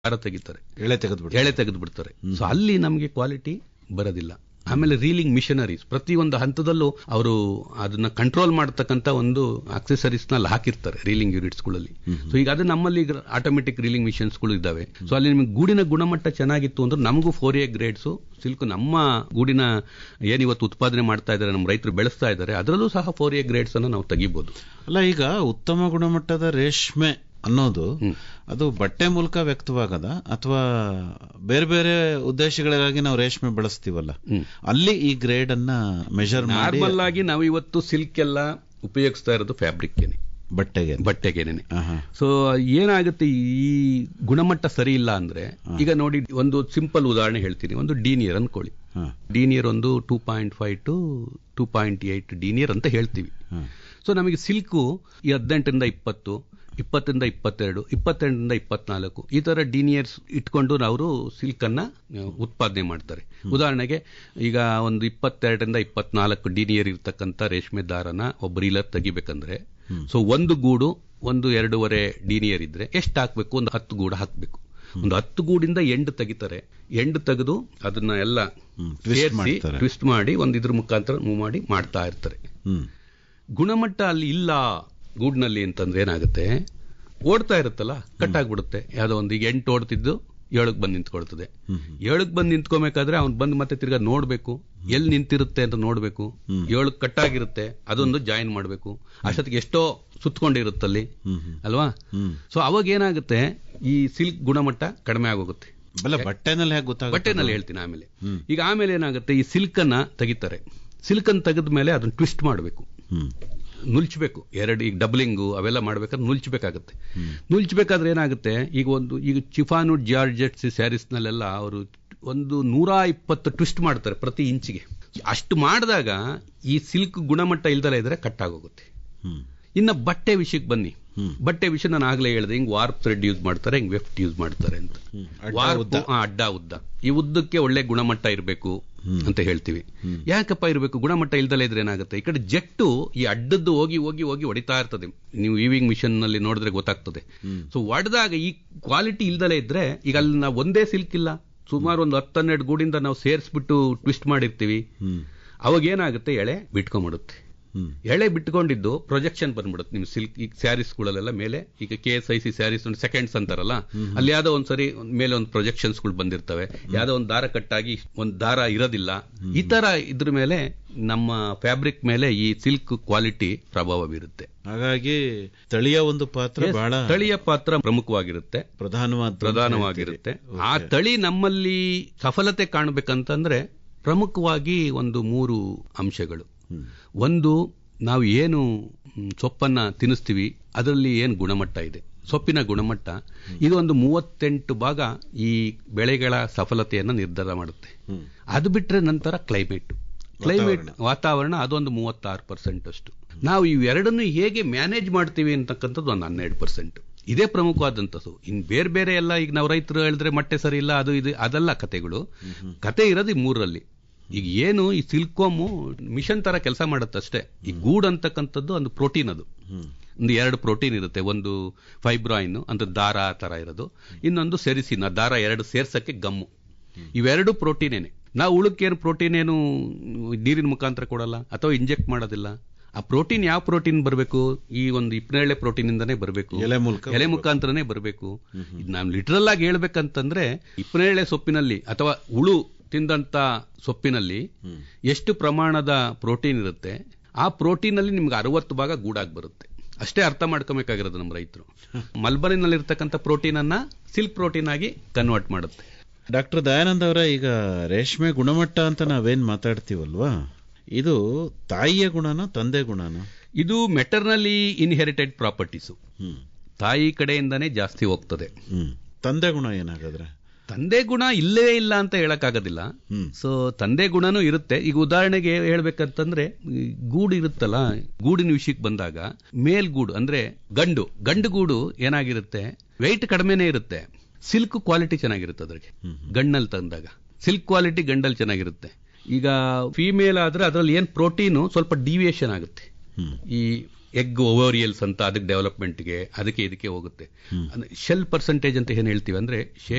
ದಾರ ತೆಗಿತಾರೆ ಎಳೆ ತೆಗೆದು ಎಳೆ ತೆಗೆದು ಬಿಡ್ತಾರೆ ಸೊ ಅಲ್ಲಿ ನಮಗೆ ಕ್ವಾಲಿಟಿ ಬರೋದಿಲ್ಲ ಆಮೇಲೆ ರೀಲಿಂಗ್ ಮಿಷನರೀಸ್ ಪ್ರತಿಯೊಂದು ಹಂತದಲ್ಲೂ ಅವರು ಅದನ್ನ ಕಂಟ್ರೋಲ್ ಮಾಡತಕ್ಕಂತ ಒಂದು ಅಕ್ಸೆಸರೀಸ್ ನಲ್ಲಿ ಹಾಕಿರ್ತಾರೆ ರೀಲಿಂಗ್ ಯೂನಿಟ್ಸ್ಗಳಲ್ಲಿ ಸೊ ಈಗ ಅದು ನಮ್ಮಲ್ಲಿ ಆಟೋಮೆಟಿಕ್ ರೀಲಿಂಗ್ ಮಿಷನ್ಸ್ಗಳು ಇದ್ದಾವೆ ಸೊ ಅಲ್ಲಿ ನಿಮಗೆ ಗೂಡಿನ ಗುಣಮಟ್ಟ ಚೆನ್ನಾಗಿತ್ತು ಅಂದ್ರೆ ನಮಗೂ ಫೋರ್ ಎ ಗ್ರೇಡ್ಸ್ ಸಿಲ್ಕ್ ನಮ್ಮ ಗೂಡಿನ ಏನಿವತ್ತು ಉತ್ಪಾದನೆ ಮಾಡ್ತಾ ಇದ್ದಾರೆ ನಮ್ಮ ರೈತರು ಬೆಳೆಸ್ತಾ ಇದ್ದಾರೆ ಅದರಲ್ಲೂ ಸಹ ಫೋರ್ ಎ ಗ್ರೇಡ್ಸ್ ಅನ್ನು ನಾವು ತೆಗಿಬಹುದು ಅಲ್ಲ ಈಗ ಉತ್ತಮ ಗುಣಮಟ್ಟದ ರೇಷ್ಮೆ ಅನ್ನೋದು ಅದು ಬಟ್ಟೆ ಮೂಲಕ ವ್ಯಕ್ತವಾಗದ ಅಥವಾ ಬೇರೆ ಬೇರೆ ಉದ್ದೇಶಗಳಿಗಾಗಿ ನಾವು ರೇಷ್ಮೆ ಬಳಸ್ತೀವಲ್ಲ ಅಲ್ಲಿ ಈ ಗ್ರೇಡ್ ಅನ್ನ ಮೆಜರ್ ಮಾಡಿ ನಾರ್ಮಲ್ ಆಗಿ ನಾವು ಇವತ್ತು ಸಿಲ್ಕ್ ಎಲ್ಲ ಉಪಯೋಗಿಸ್ತಾ ಇರೋದು ಫ್ಯಾಬ್ರಿಕ್ಗೆನೆ ಬಟ್ಟೆಗೆ ಬಟ್ಟೆಗೆನೆ ಆಹಾ. ಸೊ ಏನಾಗುತ್ತೆ ಈ ಗುಣಮಟ್ಟ ಸರಿ ಇಲ್ಲ ಅಂದ್ರೆ ಈಗ ನೋಡಿ ಒಂದು ಸಿಂಪಲ್ ಉದಾಹರಣೆ ಹೇಳ್ತೀನಿ ಒಂದು ಡೀನಿಯರ್ ಅನ್ಕೊಳ್ಳಿ ಹಾ. ಡೀನಿಯರ್ ಒಂದು two point five to two point eight denier ಅಂತ ಹೇಳ್ತೀವಿ ಹಾ. ಸೊ ನಮಗೆ ಸಿಲ್ಕು ಈ ಹದಿನೆಂಟರಿಂದ ಇಪ್ಪತ್ತು ಇಪ್ಪತ್ತರಿಂದ ಇಪ್ಪತ್ತೆರಡು ಇಪ್ಪತ್ತೆರಡರಿಂದ ಇಪ್ಪತ್ನಾಲ್ಕು ಈ ತರ ಡೀನಿಯರ್ಸ್ ಇಟ್ಕೊಂಡು ಅವರು ಸಿಲ್ಕ್ ಅನ್ನ ಆ, ಉತ್ಪಾದನೆ ಮಾಡ್ತಾರೆ ಉದಾಹರಣೆಗೆ ಈಗ ಒಂದು ಇಪ್ಪತ್ತೆರಡರಿಂದ ಇಪ್ಪತ್ನಾಲ್ಕು ಡೀನಿಯರ್ ಇರ್ತಕ್ಕಂಥ ರೇಷ್ಮೆ ದಾರನ ಒಬ್ಬ ರೀಲರ್ ತೆಗಿಬೇಕಂದ್ರೆ ಸೊ ಒಂದು ಗೂಡು ಒಂದು ಎರಡೂವರೆ ಡೀನಿಯರ್ ಇದ್ರೆ ಎಷ್ಟು ಹಾಕ್ಬೇಕು ಒಂದು ಹತ್ತು ಗೂಡು ಹಾಕ್ಬೇಕು ಒಂದು ಹತ್ತು ಗೂಡಿಂದ ಎಂಡು ತೆಗಿತಾರೆ ಎಂಡು ತೆಗೆದು ಅದನ್ನ ಎಲ್ಲ twist ಸೇರಿಸಿ ಮಾಡ್ತಾರೆ. ಟ್ವಿಸ್ಟ್ ಮಾಡಿ ಒಂದು ಇದ್ರ ಮುಖಾಂತರ ಮೂವ್ ಮಾಡಿ ಮಾಡ್ತಾ ಇರ್ತಾರೆ ಹ್ಮ್ ಗುಣಮಟ್ಟ ಅಲ್ಲಿ ಇಲ್ಲ ಗೂಡ್ನಲ್ಲಿ ಅಂತಂದ್ರೆ ಏನಾಗುತ್ತೆ ಓಡ್ತಾ ಇರುತ್ತಲ್ಲ ಕಟ್ ಆಗ್ಬಿಡುತ್ತೆ ಯಾವ್ದೋ ಒಂದು ಈಗ ಎಂಟು ಓಡ್ತಿದ್ದು ಏಳಕ್ ಬಂದು ನಿಂತ್ಕೊಳ್ತದೆ ಏಳಕ್ ಬಂದು ನಿಂತ್ಕೋಬೇಕಾದ್ರೆ ಅವ್ನು ಬಂದು ಮತ್ತೆ ತಿರ್ಗಾ ನೋಡ್ಬೇಕು ಎಲ್ಲಿ ನಿಂತಿರುತ್ತೆ ಅಂತ ನೋಡ್ಬೇಕು ಏಳಕ್ ಕಟ್ಟಾಗಿರುತ್ತೆ ಅದೊಂದು ಜಾಯಿನ್ ಮಾಡಬೇಕು ಅಷ್ಟೊತ್ತಿಗೆ ಎಷ್ಟೋ ಸುತ್ಕೊಂಡಿರುತ್ತಲ್ಲಿ ಅಲ್ವಾ ಸೊ ಅವಾಗ ಏನಾಗುತ್ತೆ ಈ ಸಿಲ್ಕ್ ಗುಣಮಟ್ಟ ಕಡಿಮೆ ಆಗೋಗುತ್ತೆ ಬಲ್ಲ ಬಟ್ಟೆನಲ್ಲಿ ಹೇಗೆ ಗೊತ್ತಾಗುತ್ತೆ ಬಟ್ಟೆನಲ್ಲಿ ಹೇಳ್ತೀನಿ ಆಮೇಲೆ ಈಗ ಆಮೇಲೆ ಏನಾಗುತ್ತೆ ಈ ಸಿಲ್ಕ್ ಅನ್ನ ತೆಗಿತಾರೆ ಸಿಲ್ಕ್ ಅನ್ನು ತೆಗೆದ ಮೇಲೆ ಅದನ್ನ ಟ್ವಿಸ್ಟ್ ಮಾಡಬೇಕು ಹ್ಮ್ ನುಲ್ಚಬೇಕು ಎರಡು ಈಗ ಡಬ್ಲಿಂಗು ಅವೆಲ್ಲ ಮಾಡ್ಬೇಕಾದ್ರೆ ನುಲ್ಚಬೇಕಾಗುತ್ತೆ ನುಲ್ಚಬೇಕಾದ್ರೆ ಏನಾಗುತ್ತೆ ಈಗ ಒಂದು ಈಗ ಚಿಫಾನು ಜಾರ್ಜೆಟ್ಸ್ ಸ್ಯಾರೀಸ್ನಲ್ಲೆಲ್ಲ ಅವರು ಒಂದು ನೂರ ಇಪ್ಪತ್ತು ಟ್ವಿಸ್ಟ್ ಮಾಡ್ತಾರೆ ಪ್ರತಿ ಇಂಚಿಗೆ ಅಷ್ಟು ಮಾಡಿದಾಗ ಈ ಸಿಲ್ಕ್ ಗುಣಮಟ್ಟ ಇಲ್ದಲೇ ಇದ್ರೆ ಕಟ್ ಆಗೋಗುತ್ತೆ ಹ್ಮ್ ಇನ್ನ ಬಟ್ಟೆ ವಿಷಯಕ್ಕೆ ಬನ್ನಿ ಬಟ್ಟೆ ವಿಷಯ ನಾನು ಆಗ್ಲೇ ಹೇಳಿದೆ ಹಿಂಗ್ ವಾರ್ಪ್ ಥ್ರೆಡ್ ಯೂಸ್ ಮಾಡ್ತಾರೆ ಹಿಂಗ್ ವೆಫ್ಟ್ ಯೂಸ್ ಮಾಡ್ತಾರೆ ಅಂತ ಅಡ್ಡ ವಾರ್ಪ್ ಉದ್ದ. ಆ, ಅಡ್ಡ ಉದ್ದ ಈ ಉದ್ದಕ್ಕೆ ಒಳ್ಳೆ ಗುಣಮಟ್ಟ ಇರಬೇಕು ಅಂತ ಹೇಳ್ತೀವಿ ಯಾಕಪ್ಪ ಇರಬೇಕು ಗುಣಮಟ್ಟ ಇಲ್ದಲೇ ಇದ್ರೆ ಏನಾಗುತ್ತೆ ಈ ಕಡೆ ಜೆಟ್ಟು ಈ ಅಡ್ಡದ್ದು ಹೋಗಿ ಹೋಗಿ ಹೋಗಿ ಹೊಡಿತಾ ಇರ್ತದೆ ನೀವು ಈವಿಂಗ್ ಮಿಷನ್ ನಲ್ಲಿ ನೋಡಿದ್ರೆ ಗೊತ್ತಾಗ್ತದೆ ಸೊ ಹೊಡೆದಾಗ ಈ ಕ್ವಾಲಿಟಿ ಇಲ್ದಲೇ ಇದ್ರೆ ಈಗ ಅಲ್ಲಿ ನಾವು ಒಂದೇ ಸಿಲ್ಕ್ ಇಲ್ಲ ಸುಮಾರು ಒಂದು ಹತ್ತನ್ನೆರಡು ಗೂಡಿಂದ ನಾವು ಸೇರಿಸ್ಬಿಟ್ಟು ಟ್ವಿಸ್ಟ್ ಮಾಡಿರ್ತೀವಿ ಅವಾಗ ಏನಾಗುತ್ತೆ ಎಳೆ ಬಿಟ್ಕೊಂಡ್ಬಿಡುತ್ತೆ ಹ್ಮ್ ಎಳೆ ಬಿಟ್ಕೊಂಡಿದ್ದು ಪ್ರೊಜೆಕ್ಷನ್ ಬಂದ್ಬಿಡುತ್ತೆ ನಿಮ್ ಸಿಲ್ಕ್ ಈಗ ಸ್ಯಾರೀಸ್ಗಳೆಲ್ಲ ಮೇಲೆ ಈಗ K S I C sarees ಒಂದು ಸೆಕೆಂಡ್ಸ್ ಅಂತಾರಲ್ಲ ಅಲ್ಲಿ ಯಾವ್ದೋ ಒಂದ್ಸರಿ ಒಂದ್ ಮೇಲೆ ಒಂದು ಪ್ರೊಜೆಕ್ಷನ್ಸ್ಗಳು ಬಂದಿರ್ತವೆ ಯಾವ್ದೋ ಒಂದು ದಾರ ಕಟ್ಟಾಗಿ ಒಂದು ದಾರ ಇರೋದಿಲ್ಲ ಈ ತರ ಇದ್ರ ಮೇಲೆ ನಮ್ಮ ಫ್ಯಾಬ್ರಿಕ್ ಮೇಲೆ ಈ ಸಿಲ್ಕ್ ಕ್ವಾಲಿಟಿ ಪ್ರಭಾವ ಬೀರುತ್ತೆ ಹಾಗಾಗಿ ತಳಿಯ ಒಂದು ಪಾತ್ರ ಬಹಳ ತಳಿಯ ಪಾತ್ರ ಪ್ರಮುಖವಾಗಿರುತ್ತೆ ಪ್ರಧಾನವಾದ ಪ್ರಧಾನವಾಗಿರುತ್ತೆ ಆ ತಳಿ ನಮ್ಮಲ್ಲಿ ಸಫಲತೆ ಕಾಣಬೇಕಂತಂದ್ರೆ ಪ್ರಮುಖವಾಗಿ ಒಂದು ಮೂರು ಅಂಶಗಳು ಒಂದು ನಾವು ಏನು ಮ್, ಸೊಪ್ಪನ್ನ ತಿನ್ನಿಸ್ತೀವಿ ಅದರಲ್ಲಿ ಏನು ಗುಣಮಟ್ಟ ಇದೆ ಸೊಪ್ಪಿನ ಗುಣಮಟ್ಟ ಇದು ಒಂದು ಮೂವತ್ತೆಂಟು ಭಾಗ ಈ ಬೆಳೆಗಳ ಸಫಲತೆಯನ್ನು ನಿರ್ಧಾರ ಮಾಡುತ್ತೆ ಅದು ಬಿಟ್ರೆ ನಂತರ ಕ್ಲೈಮೇಟ್ ಕ್ಲೈಮೇಟ್ ವಾತಾವರಣ ಅದೊಂದು ಮೂವತ್ತಾರು ಪರ್ಸೆಂಟ್ ಅಷ್ಟು ನಾವು ಇವೆರಡನ್ನು ಹೇಗೆ ಮ್ಯಾನೇಜ್ ಮಾಡ್ತೀವಿ ಅಂತಕ್ಕಂಥದ್ದು ಒಂದು ಹನ್ನೆರಡು ಪರ್ಸೆಂಟ್ ಇದೇ ಪ್ರಮುಖವಾದಂಥದ್ದು ಇನ್ ಬೇರೆ ಬೇರೆ ಎಲ್ಲ ಈಗ ನಾವು ರೈತರು ಹೇಳಿದ್ರೆ ಮೊಟ್ಟೆ ಸರಿ ಇಲ್ಲ ಅದು ಇದು ಅದೆಲ್ಲ ಕತೆಗಳು ಕತೆ ಇರೋದು ಈ ಮೂರರಲ್ಲಿ ಈಗ ಏನು ಈ ಸಿಲ್ಕೋಮು ಮಿಷನ್ ತರ ಕೆಲಸ ಮಾಡುತ್ತಷ್ಟೇ ಈ ಗೂಡ್ ಅಂತಕ್ಕಂಥದ್ದು ಒಂದು ಪ್ರೋಟೀನ್ ಅದು ಒಂದು ಎರಡು ಪ್ರೋಟೀನ್ ಇರುತ್ತೆ ಒಂದು ಫೈಬ್ರಾಯಿನ್ ಅಂದ್ರೆ ದಾರ ತರ ಇರೋದು ಇನ್ನೊಂದು ಸೆರಿಸಿನ್ ಆ ದಾರ ಎರಡು ಸೇರ್ಸಕ್ಕೆ ಗಮ್ಮು ಇವೆರಡು ಪ್ರೋಟೀನೇನೆ ನಾವು ಉಳುಕ್ಕೇನು ಪ್ರೋಟೀನ್ ಏನು ನೀರಿನ ಮುಖಾಂತರ ಕೊಡಲ್ಲ ಅಥವಾ ಇಂಜೆಕ್ಟ್ ಮಾಡೋದಿಲ್ಲ ಆ ಪ್ರೋಟೀನ್ ಯಾವ ಪ್ರೋಟೀನ್ ಬರಬೇಕು ಈ ಒಂದು ಇಪ್ಪನೇಳೆ ಪ್ರೋಟೀನ್ ಇಂದಾನೇ ಬರಬೇಕು ಎಲೆ ಮೂಲಕ ಎಲೆ ಮುಖಾಂತರನೇ ಬರಬೇಕು ಇದು ನಾವು ಲಿಟ್ರಲ್ ಆಗಿ ಹೇಳ್ಬೇಕಂತಂದ್ರೆ ಇಪ್ಪನೇಳೆ ಸೊಪ್ಪಿನಲ್ಲಿ ಅಥವಾ ಉಳು ತಿಂದಂತ ಸೊಪ್ಪಿನಲ್ಲಿ ಎಷ್ಟು ಪ್ರಮಾಣದ ಪ್ರೋಟೀನ್ ಇರುತ್ತೆ ಆ ಪ್ರೋಟೀನ್ ಅಲ್ಲಿ ನಿಮ್ಗೆ ಅರವತ್ತು ಭಾಗ ಗೂಡಾಗಿ ಬರುತ್ತೆ ಅಷ್ಟೇ ಅರ್ಥ ಮಾಡ್ಕೋಬೇಕಾಗಿರೋದು ನಮ್ಮ ರೈತರು ಮಲ್ಬರಿನಲ್ಲಿರ್ತಕ್ಕಂಥ ಪ್ರೋಟೀನ್ ಅನ್ನ ಸಿಲ್ಕ್ ಪ್ರೋಟೀನ್ ಆಗಿ ಕನ್ವರ್ಟ್ ಮಾಡುತ್ತೆ ಡಾಕ್ಟರ್ ದಯಾನಂದ್ ಅವರ ಈಗ ರೇಷ್ಮೆ ಗುಣಮಟ್ಟ ಅಂತ ನಾವೇನ್ ಮಾತಾಡ್ತೀವಲ್ವಾ ಇದು ತಾಯಿಯ ಗುಣನೋ ತಂದೆ ಗುಣನೋ ಇದು ಮೆಟರ್ನಲಿ ಇನ್ಹೆರಿಟೆಡ್ ಪ್ರಾಪರ್ಟೀಸು ಹ್ಮ್ ತಾಯಿ ಕಡೆಯಿಂದಾನೇ ಜಾಸ್ತಿ ಹೋಗ್ತದೆ ಹ್ಮ್ ತಂದೆ ಗುಣ ಏನಾಗಾದ್ರೆ ತಂದೆ ಗುಣ ಇಲ್ಲೇ ಇಲ್ಲ ಅಂತ ಹೇಳಕ್ಕಾಗೋದಿಲ್ಲ ಹ್ಮ್. ಸೊ ತಂದೆ ಗುಣನೂ ಇರುತ್ತೆ ಈಗ ಉದಾಹರಣೆಗೆ ಹೇಳ್ಬೇಕಂತಂದ್ರೆ ಈ ಗೂಡು ಇರುತ್ತಲ್ಲ ಗೂಡಿನ ವಿಷಯಕ್ಕೆ ಬಂದಾಗ ಮೇಲ್ಗೂಡು ಅಂದ್ರೆ ಗಂಡು ಗಂಡು ಗೂಡು ಏನಾಗಿರುತ್ತೆ ವೆಯ್ಟ್ ಕಡಿಮೆನೇ ಇರುತ್ತೆ ಸಿಲ್ಕ್ ಕ್ವಾಲಿಟಿ ಚೆನ್ನಾಗಿರುತ್ತೆ ಅದ್ರಿಗೆ ಗಂಡಲ್ಲಿ ತಂದಾಗ ಸಿಲ್ಕ್ ಕ್ವಾಲಿಟಿ ಗಂಡಲ್ಲಿ ಚೆನ್ನಾಗಿರುತ್ತೆ ಈಗ ಫಿಮೇಲ್ ಆದ್ರೆ ಅದರಲ್ಲಿ ಏನ್ ಪ್ರೋಟೀನು ಸ್ವಲ್ಪ ಡಿವಿಯೇಷನ್ ಆಗುತ್ತೆ ಈ ಎಗ್ ಓವರಿಯಲ್ಸ್ ಅಂತ ಅದಕ್ಕೆ ಡೆವಲಪ್ಮೆಂಟ್ಗೆ ಅದಕ್ಕೆ ಇದಕ್ಕೆ ಹೋಗುತ್ತೆ ಶೆಲ್ ಪರ್ಸೆಂಟೇಜ್ ಅಂತ ಏನ್ ಹೇಳ್ತೀವಿ ಅಂದ್ರೆ